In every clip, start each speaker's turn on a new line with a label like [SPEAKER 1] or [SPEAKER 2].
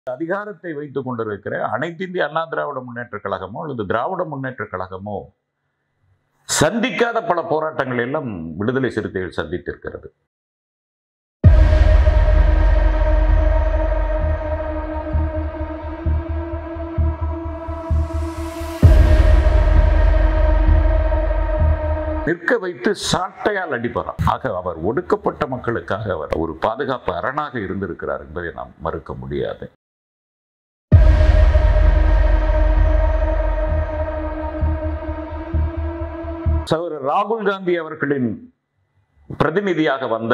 [SPEAKER 1] அதிகாரத்தை வைத்துக் கொண்டிருக்கிற அனைத்து இந்திய அண்ணா திராவிட முன்னேற்ற கழகமோ அல்லது திராவிட முன்னேற்ற கழகமோ சந்திக்காத பல போராட்டங்கள் எல்லாம் விடுதலை சிறுத்தைகள் சந்தித்திருக்கிறது நிற்க வைத்து சாட்டையால் அடிப்பாராம் ஆக அவர் ஒடுக்கப்பட்ட மக்களுக்காக அவர் ஒரு பாதுகாப்பு அரணாக இருந்திருக்கிறார் என்பதை நாம் மறுக்க முடியாது சகோதரர் ராகுல் காந்தி அவர்களின் பிரதிநிதியாக வந்த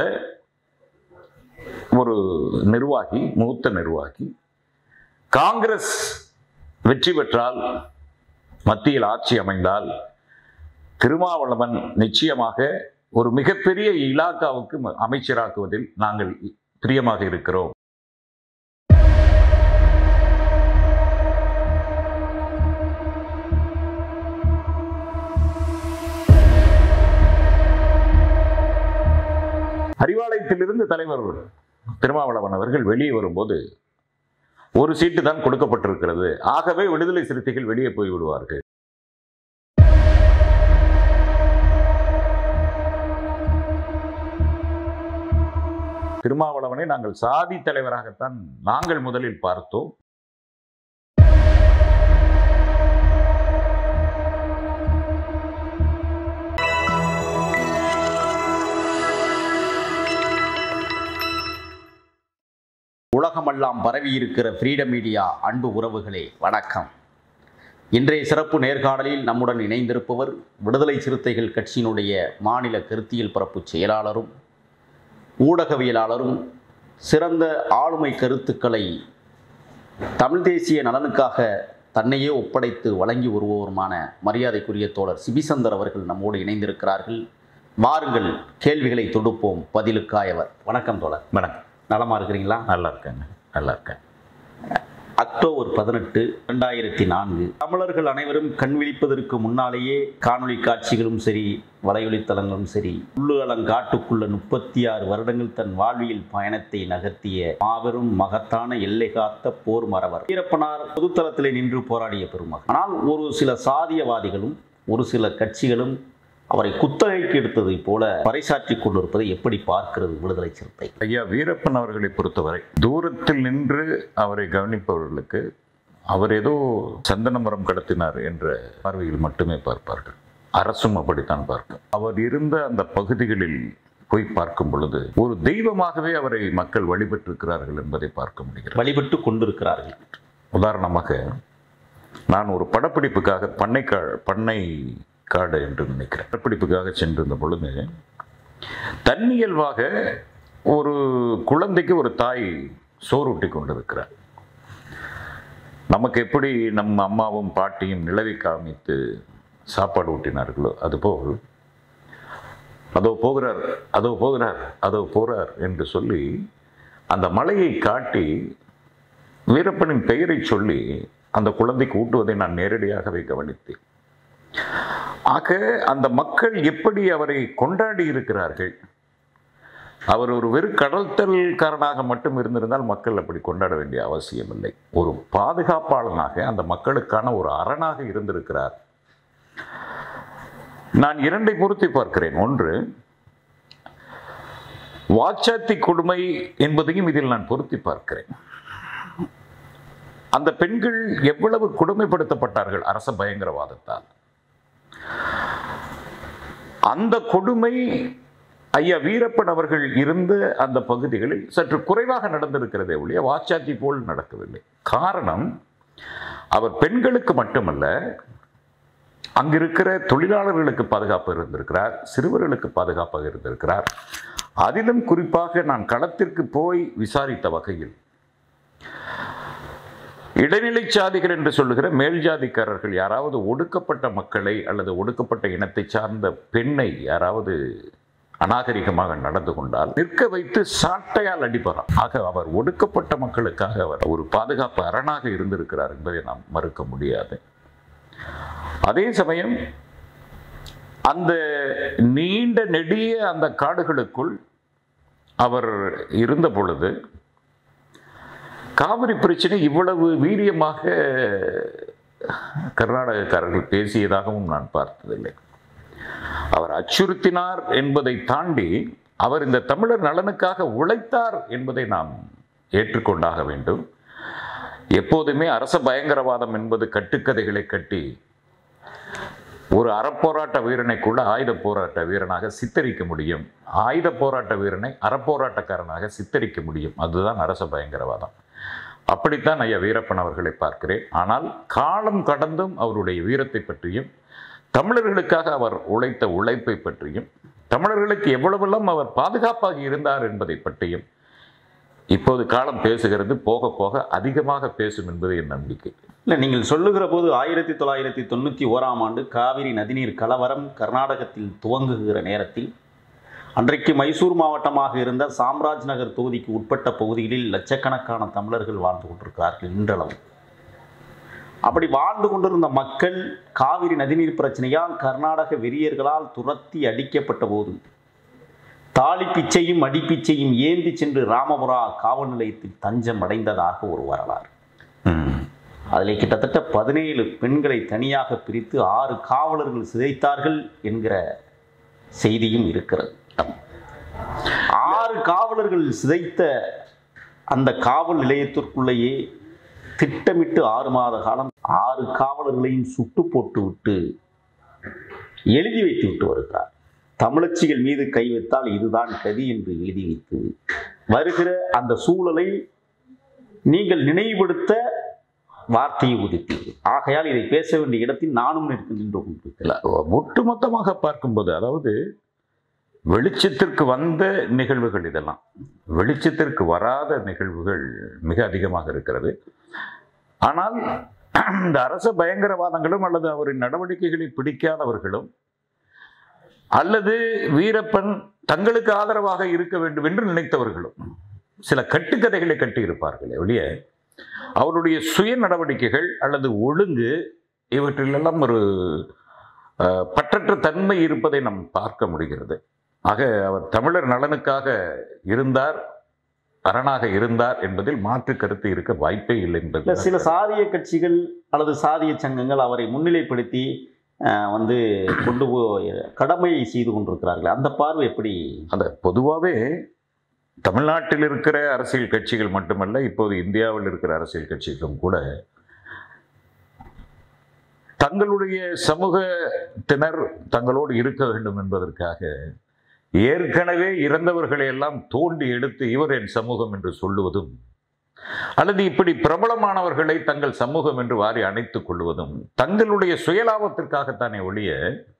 [SPEAKER 1] ஒரு நிர்வாகி மூத்த நிர்வாகி காங்கிரஸ் வெற்றி பெற்றால் மத்தியில் ஆட்சி அமைந்தால் திருமாவளவன் நிச்சயமாக ஒரு மிகப்பெரிய இலாக்காவுக்கு ம- அமைச்சராக்குவதில் நாங்கள் பிரியமாக இருக்கிறோம் அறிவாலயத்திலிருந்து தலைவர் திருமாவளவன் அவர்கள் வெளியே வரும்போது ஒரு சீட்டு தான் கொடுக்கப்பட்டிருக்கிறது ஆகவே விடுதலை சிறுத்தைகள் வெளியே போய் விடுவார்கள் திருமாவளவனை நாங்கள் சாதி தலைவராகத்தான் நாங்கள் முதலில் பார்த்தோம்
[SPEAKER 2] உலகமெல்லாம் பரவியிருக்கிற ஃப்ரீடம் மீடியா அன்பு உறவுகளே வணக்கம் இன்றைய சிறப்பு நேர்காணலில் நம்முடன் இணைந்திருப்பவர் விடுதலை சிறுத்தைகள் கட்சியினுடைய மாநில கருத்தியல் பரப்பு செயலாளரும் ஊடகவியலாளரும் சிறந்த ஆளுமை கருத்துக்களை தமிழ் தேசிய நலனுக்காக தன்னையே ஒப்படைத்து வழங்கி வருவோருமான மரியாதைக்குரிய தோழர் சிபிசந்தர் அவர்கள் நம்மோடு இணைந்திருக்கிறார்கள் வாருங்கள் கேள்விகளை தொடுப்போம் பதிலுக்காயவர் வணக்கம் தோழர்
[SPEAKER 1] வணக்கம்
[SPEAKER 2] நலமா இருக்கிறீங்களா
[SPEAKER 1] நல்லா இருக்கேங்க நல்லா இருக்கேன்
[SPEAKER 2] அக்டோபர் பதினெட்டு ரெண்டாயிரத்தி நான்கு தமிழர்கள் அனைவரும் கண் விழிப்பதற்கு முன்னாலேயே காணொளி காட்சிகளும் சரி வலையொலித்தலங்களும் சரி உள்ளுகளங்காட்டுக்குள்ள முப்பத்தி ஆறு வருடங்கள் தன் வாழ்வியல் பயணத்தை நகர்த்திய மாபெரும் மகத்தான எல்லை காத்த போர் மறவர் வீரப்பனார் பொதுத்தளத்திலே நின்று போராடிய பெருமகன் ஆனால் ஒரு சில சாதியவாதிகளும் ஒரு சில கட்சிகளும் அவரை குத்தகைக்கு எடுத்ததைப் போல பறைசாற்றிக் கொண்டிருப்பதை எப்படி பார்க்கிறது விடுதலை சிறுத்தை
[SPEAKER 1] ஐயா வீரப்பன் அவர்களை பொறுத்தவரை தூரத்தில் நின்று அவரை கவனிப்பவர்களுக்கு அவர் ஏதோ சந்தன மரம் கடத்தினார் என்ற பார்வையில் மட்டுமே பார்ப்பார்கள் அரசும் அப்படித்தான் பார்க்கும் அவர் இருந்த அந்த பகுதிகளில் போய் பார்க்கும் பொழுது ஒரு தெய்வமாகவே அவரை மக்கள் வழிபட்டிருக்கிறார்கள் என்பதை பார்க்க முடிகிறது
[SPEAKER 2] வழிபட்டு கொண்டிருக்கிறார்கள்
[SPEAKER 1] உதாரணமாக நான் ஒரு படப்பிடிப்புக்காக பண்ணைக்கா பண்ணை காடு என்று நினைக்கிறேன் படப்பிடிப்புக்காக சென்றிருந்த பொழுது தன்னியல்வாக ஒரு குழந்தைக்கு ஒரு தாய் சோறூட்டி கொண்டிருக்கிறார் நமக்கு எப்படி நம்ம அம்மாவும் பாட்டியும் நிலவை காமித்து சாப்பாடு ஊட்டினார்களோ அதுபோல் அதோ போகிறார் அதோ போகிறார் அதோ போகிறார் என்று சொல்லி அந்த மலையை காட்டி வீரப்பனின் பெயரை சொல்லி அந்த குழந்தைக்கு ஊட்டுவதை நான் நேரடியாகவே கவனித்தேன் ஆக அந்த மக்கள் எப்படி அவரை கொண்டாடி இருக்கிறார்கள் அவர் ஒரு வெறும் கடல்தல்காரனாக மட்டும் இருந்திருந்தால் மக்கள் அப்படி கொண்டாட வேண்டிய அவசியம் இல்லை ஒரு பாதுகாப்பாளனாக அந்த மக்களுக்கான ஒரு அரணாக இருந்திருக்கிறார் நான் இரண்டை பொருத்தி பார்க்கிறேன் ஒன்று வாச்சாத்தி கொடுமை என்பதையும் இதில் நான் பொருத்தி பார்க்கிறேன் அந்த பெண்கள் எவ்வளவு கொடுமைப்படுத்தப்பட்டார்கள் அரச பயங்கரவாதத்தால் அந்த கொடுமை ஐயா வீரப்பன் அவர்கள் இருந்த அந்த பகுதிகளில் சற்று குறைவாக நடந்திருக்கிறதே ஒழிய வாச்சாத்தி போல் நடக்கவில்லை காரணம் அவர் பெண்களுக்கு மட்டுமல்ல அங்கிருக்கிற தொழிலாளர்களுக்கு பாதுகாப்பு இருந்திருக்கிறார் சிறுவர்களுக்கு பாதுகாப்பாக இருந்திருக்கிறார் அதிலும் குறிப்பாக நான் களத்திற்கு போய் விசாரித்த வகையில் இடைநிலை சாதிகள் என்று சொல்லுகிற மேல் ஜாதிக்காரர்கள் யாராவது ஒடுக்கப்பட்ட மக்களை அல்லது ஒடுக்கப்பட்ட இனத்தை சார்ந்த பெண்ணை யாராவது அநாகரிகமாக நடந்து கொண்டால் நிற்க வைத்து சாட்டையால் அடிப்பாராம் ஆக அவர் ஒடுக்கப்பட்ட மக்களுக்காக அவர் ஒரு பாதுகாப்பு அரணாக இருந்திருக்கிறார் என்பதை நாம் மறுக்க முடியாது அதே சமயம் அந்த நீண்ட நெடிய அந்த காடுகளுக்குள் அவர் இருந்த பொழுது காவிரி பிரச்சனை இவ்வளவு வீரியமாக கர்நாடகக்காரர்கள் பேசியதாகவும் நான் பார்த்ததில்லை அவர் அச்சுறுத்தினார் என்பதை தாண்டி அவர் இந்த தமிழர் நலனுக்காக உழைத்தார் என்பதை நாம் ஏற்றுக்கொண்டாக வேண்டும் எப்போதுமே அரச பயங்கரவாதம் என்பது கட்டுக்கதைகளை கட்டி ஒரு அறப்போராட்ட வீரனை கூட ஆயுத போராட்ட வீரனாக சித்தரிக்க முடியும் ஆயுத போராட்ட வீரனை அறப்போராட்டக்காரனாக சித்தரிக்க முடியும் அதுதான் அரச பயங்கரவாதம் அப்படித்தான் ஐயா வீரப்பன் அவர்களை பார்க்கிறேன் ஆனால் காலம் கடந்தும் அவருடைய வீரத்தை பற்றியும் தமிழர்களுக்காக அவர் உழைத்த உழைப்பை பற்றியும் தமிழர்களுக்கு எவ்வளவெல்லாம் அவர் பாதுகாப்பாக இருந்தார் என்பதை பற்றியும் இப்போது காலம் பேசுகிறது போக போக அதிகமாக பேசும் என்பது என் நம்பிக்கை
[SPEAKER 2] இல்லை நீங்கள் சொல்லுகிற போது ஆயிரத்தி தொள்ளாயிரத்தி தொண்ணூற்றி ஓராம் ஆண்டு காவிரி நதிநீர் கலவரம் கர்நாடகத்தில் துவங்குகிற நேரத்தில் அன்றைக்கு மைசூர் மாவட்டமாக இருந்த சாம்ராஜ் நகர் தொகுதிக்கு உட்பட்ட பகுதிகளில் லட்சக்கணக்கான தமிழர்கள் வாழ்ந்து கொண்டிருக்கிறார்கள் இன்றளவும் அப்படி வாழ்ந்து கொண்டிருந்த மக்கள் காவிரி நதிநீர் பிரச்சனையால் கர்நாடக வெறியர்களால் துரத்தி அடிக்கப்பட்ட போது தாலி பிச்சையும் அடிப்பிச்சையும் ஏந்தி சென்று ராமபுரா காவல் நிலையத்தில் தஞ்சம் அடைந்ததாக ஒரு வரலாறு
[SPEAKER 1] ம்.
[SPEAKER 2] அதில் கிட்டத்தட்ட பதினேழு பெண்களை தனியாக பிரித்து ஆறு காவலர்கள் சிதைத்தார்கள் என்கிற செய்தியும் இருக்கிறது ஆறு காவலர்கள் சிதைத்த அந்த காவல் நிலையத்திற்குள்ளேயே திட்டமிட்டு ஆறு மாத காலம் ஆறு காவலர்களையும் சுட்டு போட்டு விட்டு எழுதி வைத்து விட்டு வருகிறார் தமிழச்சிகள் மீது கை வைத்தால் இதுதான் கதி என்று எழுதி வைத்து வருகிற அந்த சூழலை நீங்கள் நினைவுபடுத்த வார்த்தையை உதித்தீர்கள் ஆகையால் இதை பேச வேண்டிய இடத்தில் நானும் நிற்க நின்று கொண்டிருக்கிறேன்
[SPEAKER 1] இல்ல, ஒட்டுமொத்தமாக பார்க்கும்போது அதாவது வெளிச்சத்திற்கு வந்த நிகழ்வுகள் இதெல்லாம் வெளிச்சத்திற்கு வராத நிகழ்வுகள் மிக அதிகமாக இருக்கிறது ஆனால் இந்த அரச பயங்கரவாதங்களும் அல்லது அவரின் நடவடிக்கைகளை பிடிக்காதவர்களும் அல்லது வீரப்பன் தங்களுக்கு ஆதரவாக இருக்க வேண்டும் என்று நினைத்தவர்களும் சில கட்டுக்கதைகளை கட்டியிருப்பார்கள் ஒழிய அவருடைய சுய நடவடிக்கைகள் அல்லது ஒழுங்கு இவற்றிலெல்லாம் ஒரு அஹ், பற்றற்ற தன்மை இருப்பதை நாம் பார்க்க முடிகிறது ஆக அவர் தமிழர் நலனுக்காக இருந்தார் அரணாக இருந்தார் என்பதில் மாற்று கருத்து இருக்க வாய்ப்பே இல்லை
[SPEAKER 2] இல்ல
[SPEAKER 1] என்பது
[SPEAKER 2] சில சாதிய கட்சிகள் அல்லது சாதிய சங்கங்கள் அவரை முன்னிலைப்படுத்தி அஹ், வந்து கொண்டு போய் கடமையை செய்து கொண்டிருக்கிறார்கள் அந்த பார்வை எப்படி
[SPEAKER 1] அந்த பொதுவாகவே தமிழ்நாட்டில் இருக்கிற அரசியல் கட்சிகள் மட்டுமல்ல இப்போது இந்தியாவில் இருக்கிற அரசியல் கட்சிகளும் கூட தங்களுடைய சமூகத்தினர் தங்களோடு இருக்க வேண்டும் என்பதற்காக ஏற்கனவே இறந்தவர்களை எல்லாம் தோண்டி எடுத்து இவர் என் சமூகம் என்று சொல்லுவதும் அல்லது இப்படி பிரபலமானவர்களை தங்கள் சமூகம் என்று வாரி அணைத்துக் கொள்வதும் தங்களுடைய சுயலாபத்திற்காகத்தானே ஒழிய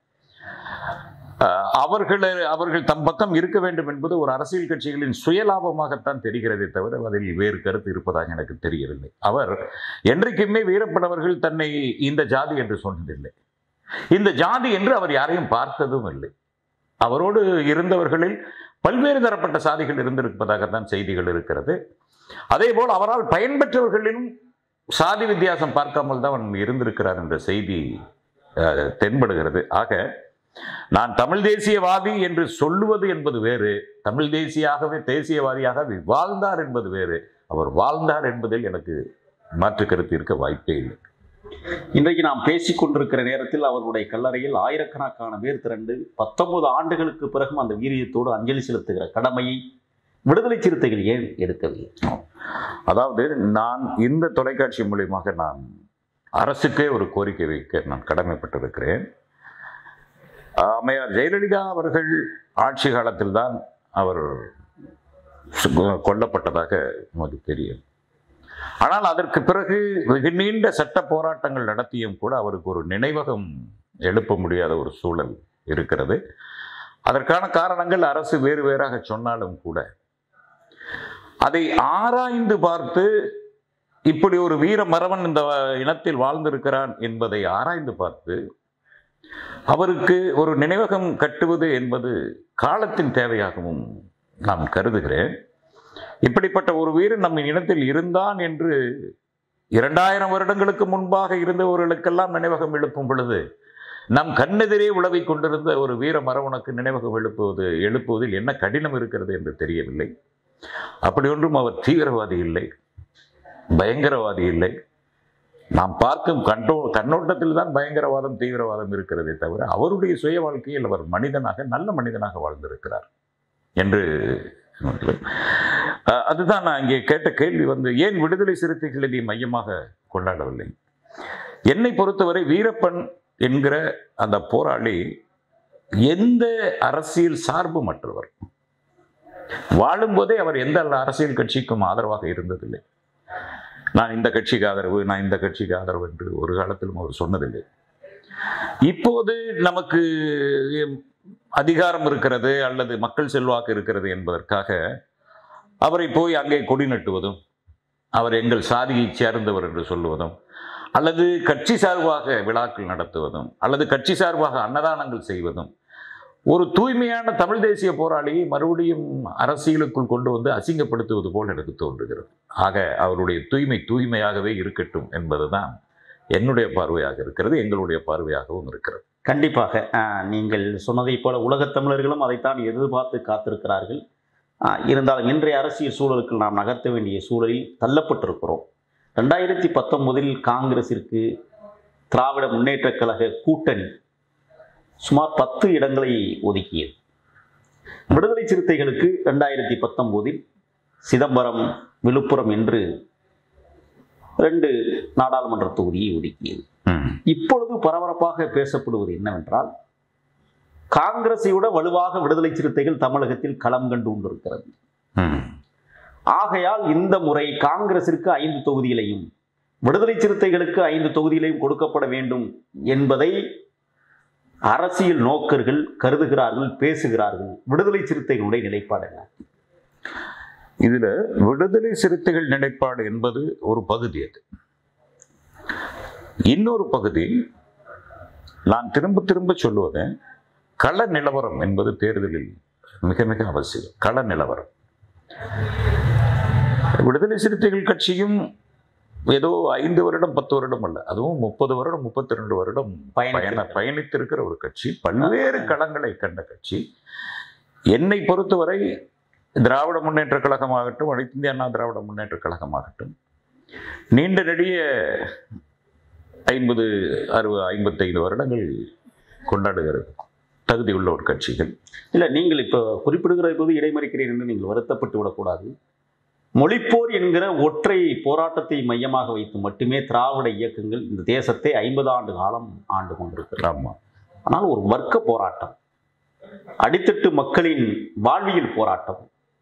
[SPEAKER 1] அஹ், அவர்களை அவர்கள் தம் பக்கம் இருக்க வேண்டும் என்பது ஒரு அரசியல் கட்சிகளின் சுயலாபமாகத்தான் தெரிகிறதே தவிர அதில் வேறு கருத்து இருப்பதாக எனக்கு தெரியவில்லை அவர் என்றைக்குமே வீரப்பனவர்கள் தன்னை இந்த ஜாதி என்று சொன்னதில்லை இந்த ஜாதி என்று அவர் யாரையும் பார்த்ததும் இல்லை அவரோடு இருந்தவர்களில் பல்வேறு தரப்பட்ட சாதிகள் இருந்திருப்பதாகத்தான் செய்திகள் இருக்கிறது அதேபோல் அவரால் பயன்பெற்றவர்களிலும் சாதி வித்தியாசம் பார்க்காமல் தான் அவன் இருந்திருக்கிறார் என்ற செய்தி அஹ், தென்படுகிறது ஆக நான் தமிழ் தேசியவாதி என்று சொல்லுவது என்பது வேறு தமிழ் தேசியாகவே தேசியவாதியாகவே வாழ்ந்தார் என்பது வேறு அவர் வாழ்ந்தார் என்பதில் எனக்கு மாற்று கருத்து இருக்க வாய்ப்பே இல்லை
[SPEAKER 2] இன்றைக்கு நாம் பேசிக் கொண்டிருக்கிற நேரத்தில் அவருடைய கல்லறையில் ஆயிரக்கணக்கான பேர் திரண்டு பத்தொன்பது ஆண்டுகளுக்கு பிறகும் அந்த வீரியத்தோடு அஞ்சலி செலுத்துகிற கடமையை விடுதலை சிறுத்தைகள் ஏன் எடுக்கவில்லை
[SPEAKER 1] அதாவது நான் இந்த தொலைக்காட்சி மூலியமாக நான் அரசுக்கே ஒரு கோரிக்கை வைக்க நான் கடமைப்பட்டிருக்கிறேன் அம்மையார் ஜெயலலிதா அவர்கள் ஆட்சி காலத்தில்தான் அவர் சு- கொல்லப்பட்டதாக நமக்கு தெரியும் ஆனால் அதற்கு பிறகு வெகு நீண்ட சட்ட போராட்டங்கள் நடத்தியும் கூட அவருக்கு ஒரு நினைவகம் எழுப்ப முடியாத ஒரு சூழல் இருக்கிறது அதற்கான காரணங்கள் அரசு வேறு வேறாக சொன்னாலும் கூட அதை ஆராய்ந்து பார்த்து இப்படி ஒரு வீர மறவன் இந்த இனத்தில் வாழ்ந்திருக்கிறான் என்பதை ஆராய்ந்து பார்த்து அவருக்கு ஒரு நினைவகம் கட்டுவது என்பது காலத்தின் தேவையாகவும் நான் கருதுகிறேன் இப்படிப்பட்ட ஒரு வீரன் நம்ம இனத்தில் இருந்தான் என்று இரண்டாயிரம் வருடங்களுக்கு முன்பாக இருந்தவர்களுக்கெல்லாம் நினைவகம் எழுப்பும் பொழுது நம் கண்ணெதிரே உழவிக் கொண்டிருந்த ஒரு வீர மரவனுக்கு நினைவகம் எழுப்புவது எழுப்புவதில் என்ன கடினம் இருக்கிறது என்று தெரியவில்லை அப்படி ஒன்றும் அவர் தீவிரவாதி இல்லை பயங்கரவாதி இல்லை நாம் பார்க்கும் கண்டோ கண்ணோட்டத்தில் தான் பயங்கரவாதம் தீவிரவாதம் இருக்கிறதே தவிர அவருடைய சுய வாழ்க்கையில் அவர் மனிதனாக நல்ல மனிதனாக வாழ்ந்திருக்கிறார் என்று அஹ், அதுதான் நான் இங்கே கேட்ட கேள்வி வந்து ஏன் விடுதலை சிறுத்தைகள் இதை மையமாக கொண்டாடவில்லை என்னை பொறுத்தவரை வீரப்பன் என்கிற அந்த போராளி எந்த அரசியல் சார்புமற்றவர் வாழும்போதே அவர் எந்த அரசியல் கட்சிக்கும் ஆதரவாக இருந்ததில்லை நான் இந்த கட்சிக்கு ஆதரவு நான் இந்த கட்சிக்கு ஆதரவு என்று ஒரு காலத்திலும் அவர் சொன்னதில்லை இப்போது நமக்கு அதிகாரம் இருக்கிறது அல்லது மக்கள் செல்வாக்கு இருக்கிறது என்பதற்காக அவரை போய் அங்கே கொடி நட்டுவதும் அவர் எங்கள் சாதியை சேர்ந்தவர் என்று சொல்லுவதும் அல்லது கட்சி சார்பாக விழாக்கள் நடத்துவதும் அல்லது கட்சி சார்பாக அன்னதானங்கள் செய்வதும் ஒரு தூய்மையான தமிழ் தேசிய போராளியை மறுபடியும் அரசியலுக்குள் கொண்டு வந்து அசிங்கப்படுத்துவது போல் எனக்கு தோன்றுகிறது ஆக அவருடைய தூய்மை தூய்மையாகவே இருக்கட்டும் என்பதுதான் என்னுடைய பார்வையாக இருக்கிறது எங்களுடைய பார்வையாகவும் இருக்கிறது
[SPEAKER 2] கண்டிப்பாக ஆஹ், நீங்கள் சொன்னதைப் போல உலகத் தமிழர்களும் அதைத்தான் எதிர்பார்த்து காத்திருக்கிறார்கள் ஆஹ், இருந்தாலும் இன்றைய அரசியல் சூழலுக்கு நாம் நகர்த்த வேண்டிய சூழலில் தள்ளப்பட்டிருக்கிறோம் ரெண்டாயிரத்தி பத்தொன்பதில் காங்கிரசிற்கு திராவிட முன்னேற்றக் கழக கூட்டணி சுமார் பத்து இடங்களை ஒதுக்கியது விடுதலை சிறுத்தைகளுக்கு ரெண்டாயிரத்தி பத்தொம்போதில் சிதம்பரம் விழுப்புரம் என்று ரெண்டு நாடாளுமன்ற தொகுதியை ஒதுக்கியது
[SPEAKER 1] ம்.
[SPEAKER 2] இப்பொழுது பரபரப்பாக பேசப்படுவது என்னவென்றால் காங்கிரஸை விட வலுவாக விடுதலை சிறுத்தைகள் தமிழகத்தில் களம் கண்டு கொண்டிருக்கிறது
[SPEAKER 1] ம்.
[SPEAKER 2] ஆகையால் இந்த முறை காங்கிரசிற்கு ஐந்து தொகுதிகளையும் விடுதலை சிறுத்தைகளுக்கு ஐந்து தொகுதிகளையும் கொடுக்கப்பட வேண்டும் என்பதை அரசியல் நோக்கர்கள் கருதுகிறார்கள் பேசுகிறார்கள் விடுதலை சிறுத்தைகளுடைய நிலைப்பாடு என்ன
[SPEAKER 1] இதுல விடுதலை சிறுத்தைகள் நிலைப்பாடு என்பது ஒரு பகுதி அது இன்னொரு பகுதி நான் திரும்ப திரும்ப சொல்லுவது கள நிலவரம் என்பது தேர்தலில் மிக மிக அவசியம் கள நிலவரம் விடுதலை சிறுத்தைகள் கட்சியும் ஏதோ ஐந்து வருடம் பத்து வருடம் அல்ல அதுவும் முப்பது வருடம் முப்பத்தி ரெண்டு வருடம் பயண
[SPEAKER 2] பயண
[SPEAKER 1] பயணித்திருக்கிற ஒரு கட்சி பல்வேறு களங்களை கண்ட கட்சி என்னை பொறுத்தவரை திராவிட முன்னேற்ற கழகமாகட்டும் அனைத்து இந்திய அண்ணா திராவிட முன்னேற்ற கழகமாகட்டும் நீண்ட நெடிய ஐம்பது அறுபது ஐம்பத்தைந்து வருடங்கள் கொண்டாடுகிறது தகுதியுள்ள ஒரு கட்சிகள்
[SPEAKER 2] இல்லை நீங்கள் இப்போ குறிப்பிடுகிற போது இடைமறிக்கிறேன் என்று நீங்கள் வருத்தப்பட்டு விடக்கூடாது மொழிப்போர் என்கிற ஒற்றை போராட்டத்தை மையமாக வைத்து மட்டுமே திராவிட இயக்கங்கள் இந்த தேசத்தை ஐம்பது ஆண்டு காலம் ஆண்டு கொண்டிருக்கிறது
[SPEAKER 1] ஆமாம்
[SPEAKER 2] ஆனால் ஒரு வர்க்க போராட்டம் அடித்தட்டு மக்களின் வாழ்வியல் போராட்டம்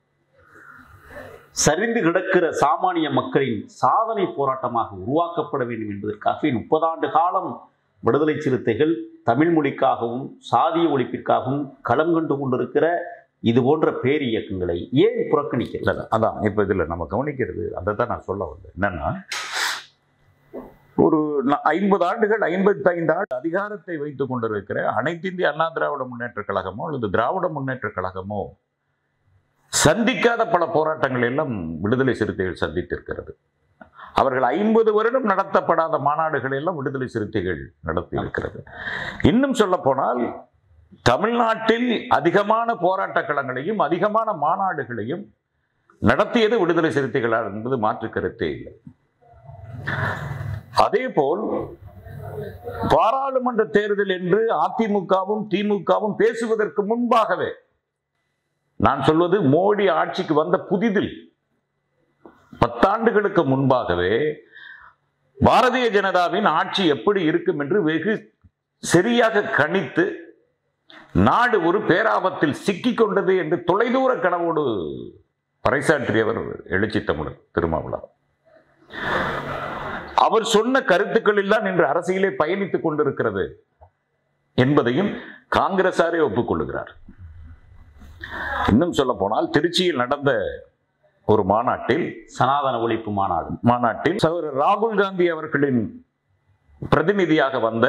[SPEAKER 2] சரிந்து கிடக்கிற சாமானிய மக்களின் சாதனை போராட்டமாக உருவாக்கப்பட வேண்டும் என்பதற்காக முப்பதாண்டு காலம் விடுதலை சிறுத்தைகள் தமிழ் மொழிக்காகவும் சாதிய ஒழிப்பிற்காகவும் களம் கண்டு கொண்டிருக்கிற இது போன்ற பேர் இயக்கங்களை ஏன் புறக்கணிக்கிறது
[SPEAKER 1] இல்லை இல்லை, அதான் இப்போ இதில் நம்ம கவனிக்கிறது அதை தான் நான் சொல்ல வந்தேன் என்னன்னா ஒரு ந- ஐம்பது ஆண்டுகள் ஐம்பத்தைந்து ஆண்டு அதிகாரத்தை வைத்துக் கொண்டிருக்கிற அனைத்து இந்திய அண்ணா திராவிட முன்னேற்ற கழகமோ அல்லது திராவிட முன்னேற்ற கழகமோ சந்திக்காத பல போராட்டங்கள் எல்லாம் விடுதலை சிறுத்தைகள் சந்தித்திருக்கிறது அவர்கள் ஐம்பது வருடம் நடத்தப்படாத மாநாடுகள் எல்லாம் விடுதலை சிறுத்தைகள் நடத்தி இருக்கிறது இன்னும் சொல்ல போனால் தமிழ்நாட்டில் அதிகமான போராட்ட களங்களையும் அதிகமான மாநாடுகளையும் நடத்தியது விடுதலை சிறுத்தைகளா என்பது மாற்று கருத்தே இல்லை அதேபோல் பாராளுமன்ற தேர்தல் என்று அதிமுகவும் திமுகவும் பேசுவதற்கு முன்பாகவே நான் சொல்வது மோடி ஆட்சிக்கு வந்த புதிதில் பத்தாண்டுகளுக்கு முன்பாகவே பாரதிய ஜனதாவின் ஆட்சி எப்படி இருக்கும் என்று வெகு சரியாக கணித்து நாடு ஒரு பேராபத்தில் சிக்கிக் கொண்டது என்று தொலைதூர கனவோடு பறைசாற்றியவர் எழுச்சி தமிழர் திருமாவளவன் அவர் சொன்ன கருத்துக்கள் எல்லாம் இன்று அரசியலே பயணித்துக் கொண்டிருக்கிறது என்பதையும் காங்கிரசாரே ஒப்புக்கொள்ளுகிறார் இன்னும் சொல்ல போனால் திருச்சியில் நடந்த ஒரு மாநாட்டில்
[SPEAKER 2] சனாதன ஒழிப்பு மாநாடு
[SPEAKER 1] மாநாட்டில் சகோதரர் ராகுல் காந்தி அவர்களின் பிரதிநிதியாக வந்த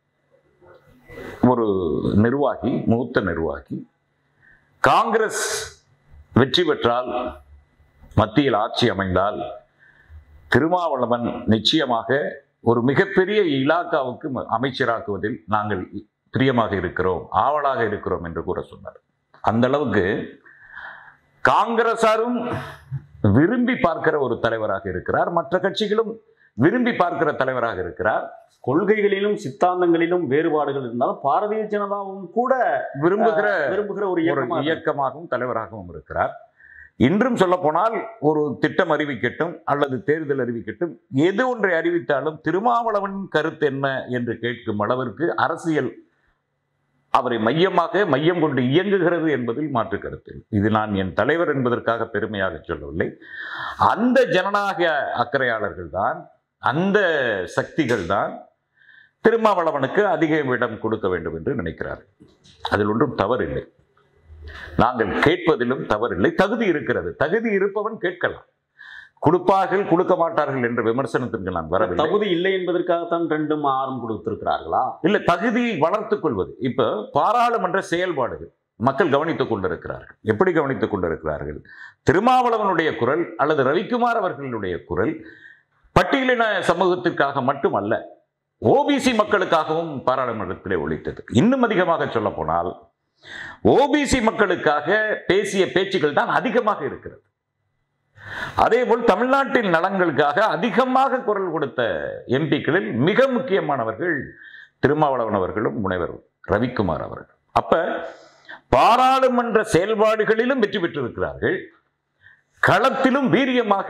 [SPEAKER 1] ஒரு நிர்வாகி மூத்த நிர்வாகி காங்கிரஸ் வெற்றி பெற்றால் மத்தியில் ஆட்சி அமைந்தால் திருமாவளவன் நிச்சயமாக ஒரு மிகப்பெரிய இலாக்காவுக்கு ம- அமைச்சராக்குவதில் நாங்கள் பிரியமாக இருக்கிறோம் ஆவலாக இருக்கிறோம் என்று கூற சொன்னார் அந்த அளவுக்கு காங்கிரசாரும் விரும்பி பார்க்கிற ஒரு தலைவராக இருக்கிறார் மற்ற கட்சிகளும் விரும்பி பார்க்கிற தலைவராக இருக்கிறார்
[SPEAKER 2] கொள்கைகளிலும் சித்தாந்தங்களிலும் வேறுபாடுகள் இருந்தாலும் பாரதிய ஜனதாவும் கூட
[SPEAKER 1] விரும்புகிற
[SPEAKER 2] விரும்புகிற ஒரு
[SPEAKER 1] ஒரு
[SPEAKER 2] இயக்கமாக
[SPEAKER 1] இயக்கமாகவும் தலைவராகவும் இருக்கிறார் இன்றும் சொல்ல போனால் ஒரு திட்டம் அறிவிக்கட்டும் அல்லது தேர்தல் அறிவிக்கட்டும் எது ஒன்றை அறிவித்தாலும் திருமாவளவன் கருத்து என்ன என்று கேட்கும் அளவிற்கு அரசியல் அவரை மையமாக மையம் கொண்டு இயங்குகிறது என்பதில் மாற்று கருத்து இல்லை. இது நான் என் தலைவர் என்பதற்காக பெருமையாக சொல்லவில்லை அந்த ஜனநாயக அக்கறையாளர்கள் தான் அந்த சக்திகள் தான் திருமாவளவனுக்கு அதிக இடம் கொடுக்க வேண்டும் என்று நினைக்கிறார்கள் அதில் ஒன்றும் தவறில்லை நாங்கள் கேட்பதிலும் தவறில்லை தகுதி இருக்கிறது தகுதி இருப்பவன் கேட்கலாம் கொடுப்பார்கள் கொடுக்க மாட்டார்கள் என்ற விமர்சனத்திற்கு நான் வரவில்லை
[SPEAKER 2] தகுதி இல்லை என்பதற்காகத்தான் ரெண்டும் ஆறும் கொடுத்திருக்கிறார்களா
[SPEAKER 1] இல்ல தகுதியை வளர்த்துக் கொள்வது இப்ப பாராளுமன்ற செயல்பாடுகள் மக்கள் கவனித்துக் கொண்டிருக்கிறார்கள் எப்படி கவனித்துக் கொண்டிருக்கிறார்கள் திருமாவளவனுடைய குரல் அல்லது ரவிக்குமார் அவர்களுடைய குரல் பட்டியலின சமூகத்திற்காக மட்டுமல்ல ஓபிசி மக்களுக்காகவும் பாராளுமன்றத்திலே ஒழித்தது இன்னும் அதிகமாக சொல்ல போனால் ஓபிசி மக்களுக்காக பேசிய பேச்சுகள் தான் அதிகமாக இருக்கிறது அதேபோல் தமிழ்நாட்டின் நலன்களுக்காக அதிகமாக குரல் கொடுத்த எம்பிக்களில் மிக முக்கியமானவர்கள் திருமாவளவன் அவர்களும் முனைவர் ரவிக்குமார் அவர்கள் அப்ப பாராளுமன்ற செயல்பாடுகளிலும் வெற்றி பெற்றிருக்கிறார்கள் களத்திலும் வீரியமாக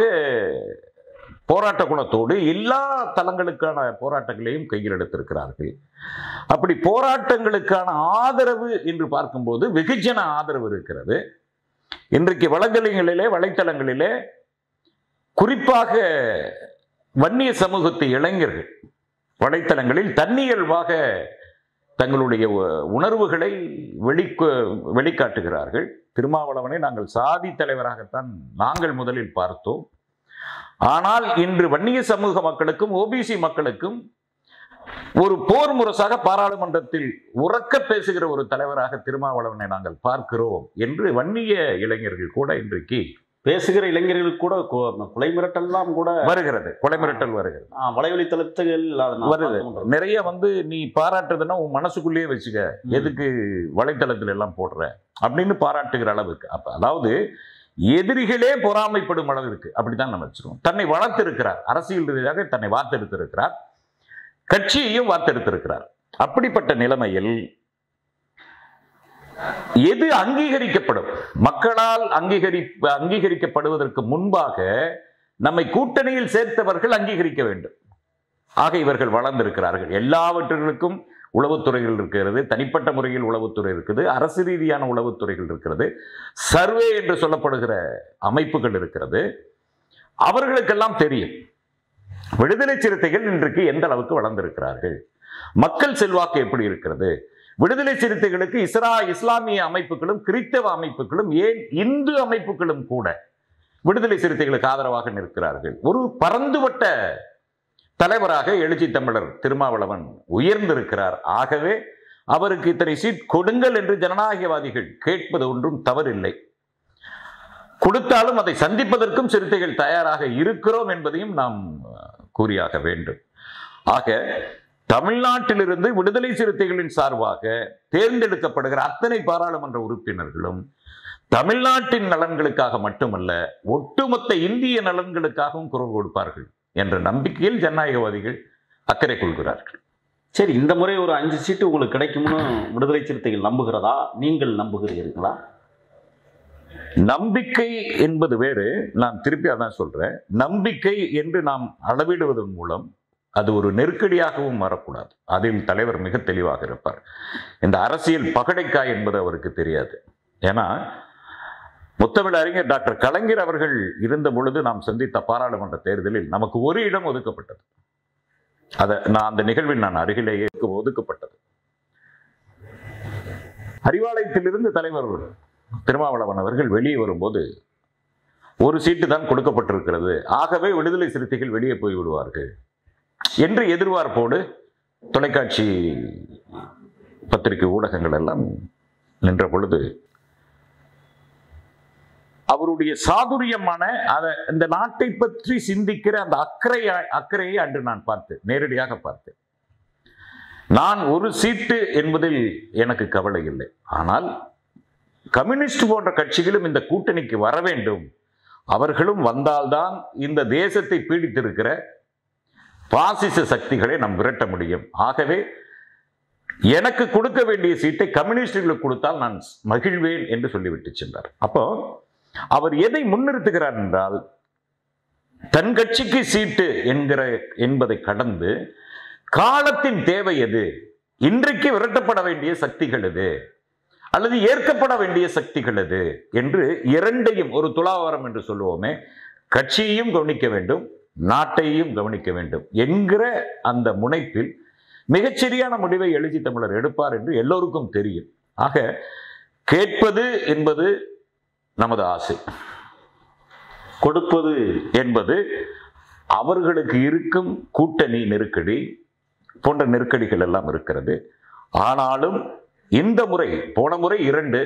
[SPEAKER 1] போராட்ட குணத்தோடு எல்லா தளங்களுக்கான போராட்டங்களையும் கையில் எடுத்திருக்கிறார்கள் அப்படி போராட்டங்களுக்கான ஆதரவு என்று பார்க்கும்போது வெகுஜன ஆதரவு இருக்கிறது இன்றைக்கு வளங்களிலே வலைத்தளங்களிலே குறிப்பாக வன்னிய சமூகத்து இளைஞர்கள் வலைத்தளங்களில் தன்னியல்வாக தங்களுடைய உ- உணர்வுகளை வெளிக்கு வெளிக்காட்டுகிறார்கள் திருமாவளவனை நாங்கள் சாதி தலைவராகத்தான் நாங்கள் முதலில் பார்த்தோம் ஆனால் இன்று வன்னிய சமூக மக்களுக்கும் ஓபிசி மக்களுக்கும் ஒரு போர் முரசாக பாராளுமன்றத்தில் உறக்க பேசுகிற ஒரு தலைவராக திருமாவளவனை நாங்கள் பார்க்கிறோம் என்று வன்னிய இளைஞர்கள் கூட இன்றைக்கு
[SPEAKER 2] பேசுகிற இளைஞர்களுக்கு கூட கொ- கொலை மிரட்டல்லாம் கூட
[SPEAKER 1] வருகிறது கொலை மிரட்டல் வருகிறது
[SPEAKER 2] ஆ, வலைவலி தளத்துகள் அதை நான்
[SPEAKER 1] வருது
[SPEAKER 2] பார்க்க முடியும்.
[SPEAKER 1] நிறைய வந்து நீ பாராட்டுறதுன்னா உன் மனசுக்குள்ளேயே வச்சுக்க
[SPEAKER 2] ம்.
[SPEAKER 1] எதுக்கு வலைத்தளத்துல எல்லாம் போடுற அப்படின்னு பாராட்டுகிற அளவுக்கு அப்ப அதாவது எதிரிகளே பொறாமைப்படும் அளவிற்கு அப்படித்தான் நம்ம வச்சிருக்கோம் தன்னை வளர்த்திருக்கிறார் அரசியல் ரீதியாக தன்னை வார்த்தெடுத்திருக்கிறார் கட்சியையும் வார்த்தெடுத்திருக்கிறார் அப்படிப்பட்ட நிலைமையில் எது அங்கீகரிக்கப்படும் மக்களால் அங்கீகரி அங்கீகரிக்கப்படுவதற்கு முன்பாக நம்மை கூட்டணியில் சேர்த்தவர்கள் அங்கீகரிக்க வேண்டும் ஆக இவர்கள் வளர்ந்திருக்கிறார்கள் எல்லாவற்றிற்கும் உளவுத்துறைகள் இருக்கிறது தனிப்பட்ட முறையில் உளவுத்துறை இருக்குது அரசு ரீதியான உளவுத்துறைகள் இருக்கிறது சர்வே என்று சொல்லப்படுகிற அமைப்புகள் இருக்கிறது அவர்களுக்கெல்லாம் தெரியும் விடுதலை சிறுத்தைகள் இன்றைக்கு எந்த அளவுக்கு வளர்ந்திருக்கிறார்கள் மக்கள் செல்வாக்கு எப்படி இருக்கிறது விடுதலை சிறுத்தைகளுக்கு இஸ்ரா இஸ்லாமிய அமைப்புகளும் கிறித்தவ அமைப்புகளும் ஏன் இந்து அமைப்புகளும் கூட விடுதலை சிறுத்தைகளுக்கு ஆதரவாக நிற்கிறார்கள் ஒரு பரந்துபட்ட தலைவராக எழுச்சி தமிழர் திருமாவளவன் உயர்ந்திருக்கிறார் ஆகவே அவருக்கு இத்தனை சீட் கொடுங்கள் என்று ஜனநாயகவாதிகள் கேட்பது ஒன்றும் தவறில்லை கொடுத்தாலும் அதை சந்திப்பதற்கும் சிறுத்தைகள் தயாராக இருக்கிறோம் என்பதையும் நாம் அஹ், கூறியாக வேண்டும் ஆக தமிழ்நாட்டிலிருந்து விடுதலை சிறுத்தைகளின் சார்பாக தேர்ந்தெடுக்கப்படுகிற அத்தனை பாராளுமன்ற உறுப்பினர்களும் தமிழ்நாட்டின் நலன்களுக்காக மட்டுமல்ல ஒட்டுமொத்த இந்திய நலன்களுக்காகவும் குரல் கொடுப்பார்கள் என்ற நம்பிக்கையில் ஜனநாயகவாதிகள் அக்கறை கொள்கிறார்கள்
[SPEAKER 2] சரி இந்த முறை ஒரு அஞ்சு சீட்டு உங்களுக்கு கிடைக்கும்னு விடுதலை சிறுத்தைகள் நம்புகிறதா நீங்கள் நம்புகிறீர்களா
[SPEAKER 1] நம்பிக்கை என்பது வேறு நான் திருப்பி அதான் சொல்றேன் நம்பிக்கை என்று நாம் அளவிடுவதன் மூலம் அது ஒரு நெருக்கடியாகவும் வரக்கூடாது அதில் தலைவர் மிக தெளிவாக இருப்பார் இந்த அரசியல் பகடைக்காய் என்பது அவருக்கு தெரியாது ஏன்னா முத்தமிழ் அறிஞர் டாக்டர் கலைஞர் அவர்கள் இருந்த பொழுது நாம் சந்தித்த பாராளுமன்ற தேர்தலில் நமக்கு ஒரு இடம் ஒதுக்கப்பட்டது அதை நான் அந்த நிகழ்வில் நான் அருகிலேயே ஒதுக்கப்பட்டது அறிவாலயத்திலிருந்து தலைவர் திருமாவளவன் அவர்கள் வெளியே வரும்போது ஒரு சீட்டு தான் கொடுக்கப்பட்டிருக்கிறது ஆகவே விடுதலை சிறுத்தைகள் வெளியே போய் விடுவார்கள் என்று எதிர்பார்ப்போடு தொலைக்காட்சி பத்திரிகை ஊடகங்கள் எல்லாம் நின்ற பொழுது அவருடைய சாதுரியமான அத இந்த நாட்டை பற்றி சிந்திக்கிற அந்த அக்கறை அக்கறையை அன்று நான் பார்த்தேன் நேரடியாக பார்த்தேன் நான் ஒரு சீட்டு என்பதில் எனக்கு கவலை இல்லை ஆனால் கம்யூனிஸ்ட் போன்ற கட்சிகளும் இந்த கூட்டணிக்கு வர வேண்டும் அவர்களும் வந்தால்தான் இந்த தேசத்தை பீடித்திருக்கிற பாசிச சக்திகளை நாம் விரட்ட முடியும் ஆகவே எனக்கு கொடுக்க வேண்டிய சீட்டை கம்யூனிஸ்டுகளுக்கு கொடுத்தால் நான் மகிழ்வேன் என்று சொல்லிவிட்டு சென்றார் அப்போ அவர் எதை முன்னிறுத்துகிறார் என்றால் தன் கட்சிக்கு சீட்டு என்கிற என்பதை கடந்து காலத்தின் தேவை எது இன்றைக்கு விரட்டப்பட வேண்டிய சக்திகள் எது அல்லது ஏற்கப்பட வேண்டிய சக்திகள் எது என்று இரண்டையும் ஒரு துலாவாரம் என்று சொல்லுவோமே கட்சியையும் கவனிக்க வேண்டும் நாட்டையும் கவனிக்க வேண்டும் என்கிற அந்த முனைப்பில் மிகச்சரியான முடிவை எழுச்சி தமிழர் எடுப்பார் என்று எல்லோருக்கும் தெரியும் ஆக கேட்பது என்பது நமது ஆசை
[SPEAKER 2] கொடுப்பது
[SPEAKER 1] என்பது அவர்களுக்கு இருக்கும் கூட்டணி நெருக்கடி போன்ற நெருக்கடிகள் எல்லாம் இருக்கிறது ஆனாலும் இந்த முறை போன முறை இரண்டு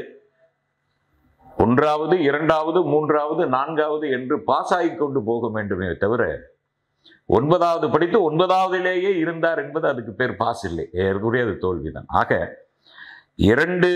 [SPEAKER 1] ஒன்றாவது இரண்டாவது மூன்றாவது நான்காவது என்று பாஸ் ஆகிக் கொண்டு போக வேண்டுமே தவிர ஒன்பதாவது படித்து ஒன்பதாவதிலேயே இருந்தார் என்பது அதுக்கு பேர் பாஸ் இல்லை ஏற்குரிய அது தோல்விதான் ஆக இரண்டு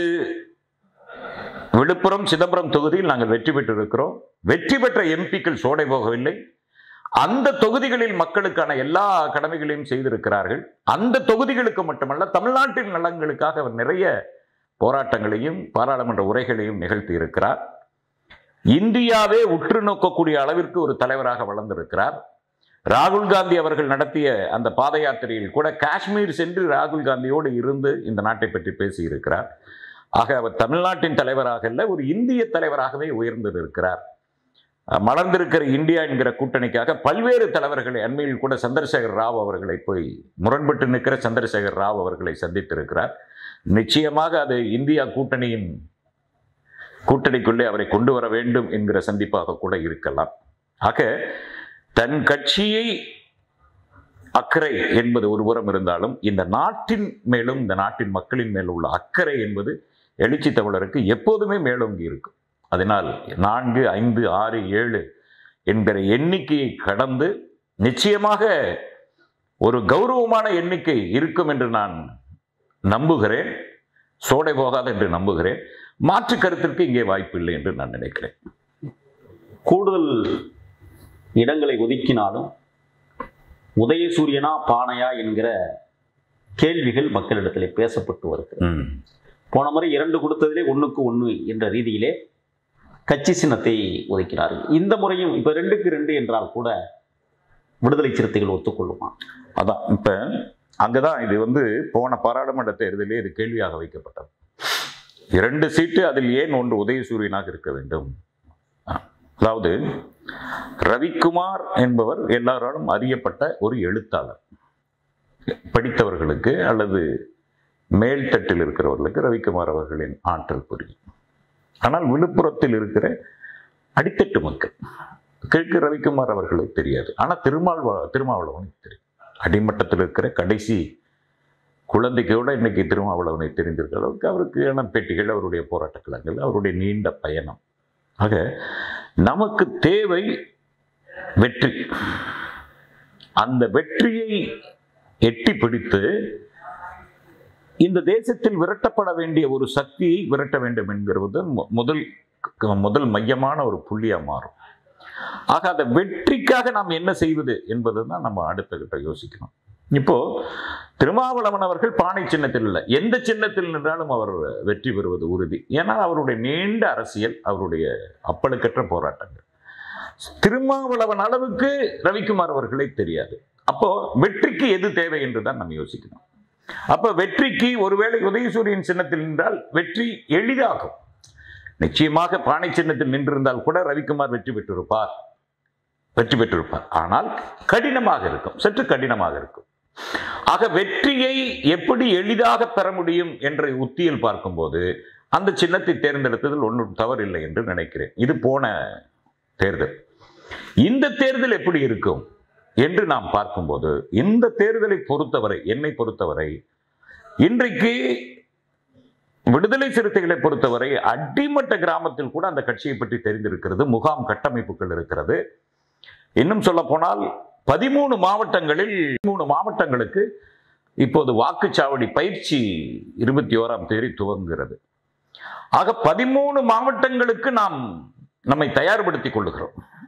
[SPEAKER 1] விழுப்புரம் சிதம்பரம் தொகுதியில் நாங்கள் வெற்றி பெற்றிருக்கிறோம் வெற்றி பெற்ற எம்பிக்கள் சோடை போகவில்லை அந்த தொகுதிகளில் மக்களுக்கான எல்லா கடமைகளையும் செய்திருக்கிறார்கள் அந்த தொகுதிகளுக்கு மட்டுமல்ல தமிழ்நாட்டின் நலன்களுக்காக அவர் நிறைய போராட்டங்களையும் பாராளுமன்ற உரைகளையும் நிகழ்த்தி இருக்கிறார் இந்தியாவே உற்று நோக்கக்கூடிய அளவிற்கு ஒரு தலைவராக வளர்ந்திருக்கிறார் ராகுல் காந்தி அவர்கள் நடத்திய அந்த பாத யாத்திரையில் கூட காஷ்மீர் சென்று ராகுல் காந்தியோடு இருந்து இந்த நாட்டை பற்றி பேசியிருக்கிறார் ஆக அவர் தமிழ்நாட்டின் தலைவராக அல்ல ஒரு இந்திய தலைவராகவே உயர்ந்திருக்கிறார் அஹ் மலர்ந்திருக்கிற இந்தியா என்கிற கூட்டணிக்காக பல்வேறு தலைவர்களை அண்மையில் கூட சந்திரசேகர் ராவ் அவர்களை போய் முரண்பட்டு நிற்கிற சந்திரசேகர் ராவ் அவர்களை சந்தித்திருக்கிறார் நிச்சயமாக அது இந்தியா கூட்டணியின் கூட்டணிக்குள்ளே அவரை கொண்டு வர வேண்டும் என்கிற சந்திப்பாக கூட இருக்கலாம் ஆக தன் கட்சியை அக்கறை என்பது ஒருபுறம் இருந்தாலும் இந்த நாட்டின் மேலும் இந்த நாட்டின் மக்களின் மேலும் உள்ள அக்கறை என்பது எழுச்சி தமிழருக்கு எப்போதுமே மேலோங்கி இருக்கும் அதனால் நான்கு ஐந்து ஆறு ஏழு என்கிற எண்ணிக்கையை கடந்து நிச்சயமாக ஒரு கௌரவமான எண்ணிக்கை இருக்கும் என்று நான் நம்புகிறேன் சோடை போகாது என்று நம்புகிறேன் மாற்று கருத்திற்கு இங்கே வாய்ப்பில்லை என்று நான் நினைக்கிறேன்
[SPEAKER 2] கூடுதல் இடங்களை ஒதுக்கினாலும் உதயசூரியனா பானையா என்கிற கேள்விகள் மக்களிடத்திலே பேசப்பட்டு வருகிறது
[SPEAKER 1] ம்.
[SPEAKER 2] போன முறை இரண்டு கொடுத்ததிலே ஒண்ணுக்கு ஒன்று என்ற ரீதியிலே கட்சி சின்னத்தை ஒதுக்கினார்கள் இந்த முறையும் இப்ப ரெண்டுக்கு ரெண்டு என்றால் கூட விடுதலை சிறுத்தைகள் ஒத்துக்கொள்ளுமா
[SPEAKER 1] அதான் இப்ப அங்கதான் இது வந்து போன பாராளுமன்ற தேர்தலிலே இது கேள்வியாக வைக்கப்பட்டது இரண்டு சீட்டு அதில் ஏன் ஒன்று உதயசூரியனாக இருக்க வேண்டும் அதாவது ரவிக்குமார் என்பவர் எல்லாராலும் அறியப்பட்ட ஒரு எழுத்தாளர் படித்தவர்களுக்கு அல்லது மேல்தட்டில் இருக்கிறவர்களுக்கு ரவிக்குமார் அவர்களின் ஆற்றல் புரியும் ஆனால் விழுப்புரத்தில் இருக்கிற அடித்தட்டு மக்கள் கிழக்கு ரவிக்குமார் அவர்களுக்கு தெரியாது ஆனால் திருமாவளவ திருமாவளவனுக்கு தெரியும் அடிமட்டத்தில் இருக்கிற கடைசி குழந்தைக்கு கூட இன்னைக்கு திருமாவளவனை தெரிந்திருக்கிற அளவுக்கு அவருக்கு பேட்டிகள் அவருடைய போராட்ட களங்கள் அவருடைய நீண்ட பயணம் ஆக நமக்கு தேவை வெற்றி அந்த வெற்றியை எட்டி பிடித்து இந்த தேசத்தில் விரட்டப்பட வேண்டிய ஒரு சக்தியை விரட்ட வேண்டும் என்கிறது மு- முதல் முதல் மையமான ஒரு புள்ளியா மாறும் ஆக அந்த வெற்றிக்காக நாம் என்ன செய்வது என்பது தான் நம்ம அடுத்த கிட்ட யோசிக்கணும் இப்போ திருமாவளவன் அவர்கள் பானை சின்னத்தில் இல்லை எந்த சின்னத்தில் நின்றாலும் அவர் வெற்றி பெறுவது உறுதி ஏன்னா அவருடைய நீண்ட அரசியல் அவருடைய அப்பழுக்கற்ற போராட்டங்கள் திருமாவளவன் அளவுக்கு ரவிக்குமார் அவர்களை தெரியாது அப்போ வெற்றிக்கு எது தேவை என்று தான் நம்ம யோசிக்கணும் அப்ப வெற்றிக்கு ஒருவேளை உதயசூரியன் சின்னத்தில் நின்றால் வெற்றி எளிதாகும் நிச்சயமாக பானை சின்னத்தில் நின்றிருந்தால் கூட ரவிக்குமார் வெற்றி பெற்றிருப்பார் வெற்றி பெற்றிருப்பார் ஆனால் கடினமாக இருக்கும் சற்று கடினமாக இருக்கும் ஆக வெற்றியை எப்படி எளிதாக பெற முடியும் என்ற உத்தியில் பார்க்கும்போது அந்த சின்னத்தை தேர்ந்தெடுத்ததில் ஒன்றும் தவறில்லை என்று நினைக்கிறேன் இது போன தேர்தல் இந்த தேர்தல் எப்படி இருக்கும் என்று நாம் பார்க்கும்போது இந்த தேர்தலை பொறுத்தவரை என்னை பொறுத்தவரை இன்றைக்கு விடுதலை சிறுத்தைகளை பொறுத்தவரை அடிமட்ட கிராமத்தில் கூட அந்த கட்சியை பற்றி தெரிந்திருக்கிறது முகாம் கட்டமைப்புகள் இருக்கிறது இன்னும் சொல்ல போனால் பதிமூணு மாவட்டங்களில் மூணு மாவட்டங்களுக்கு இப்போது வாக்குச்சாவடி பயிற்சி இருபத்தி ஓராம் தேதி துவங்குகிறது ஆக பதிமூணு மாவட்டங்களுக்கு நாம் நம்மை தயார்படுத்திக் கொள்ளுகிறோம்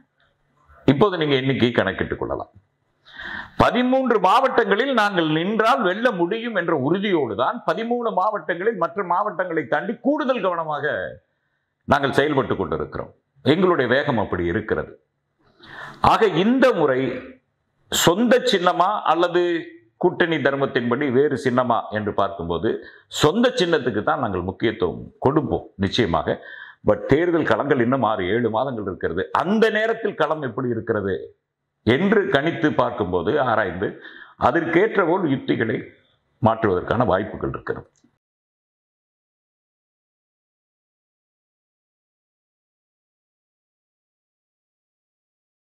[SPEAKER 1] இப்போது நீங்க எண்ணிக்கை கணக்கிட்டுக் கொள்ளலாம் பதிமூன்று மாவட்டங்களில் நாங்கள் நின்றால் வெல்ல முடியும் என்ற உறுதியோடு தான் பதிமூணு மாவட்டங்களில் மற்ற மாவட்டங்களை தாண்டி கூடுதல் கவனமாக நாங்கள் செயல்பட்டு கொண்டிருக்கிறோம் எங்களுடைய வேகம் அப்படி இருக்கிறது ஆக இந்த முறை சொந்த சின்னமா அல்லது கூட்டணி தர்மத்தின்படி வேறு சின்னமா என்று பார்க்கும்போது சொந்த சின்னத்துக்கு தான் நாங்கள் முக்கியத்துவம் கொடுப்போம் நிச்சயமாக பட் தேர்தல் களங்கள் இன்னும் ஆறு ஏழு மாதங்கள் இருக்கிறது அந்த நேரத்தில் களம் எப்படி இருக்கிறது என்று கணித்து பார்க்கும்போது ஆராய்ந்து அதற்கேற்ற போல் யுக்திகளை மாற்றுவதற்கான வாய்ப்புகள் இருக்கிறது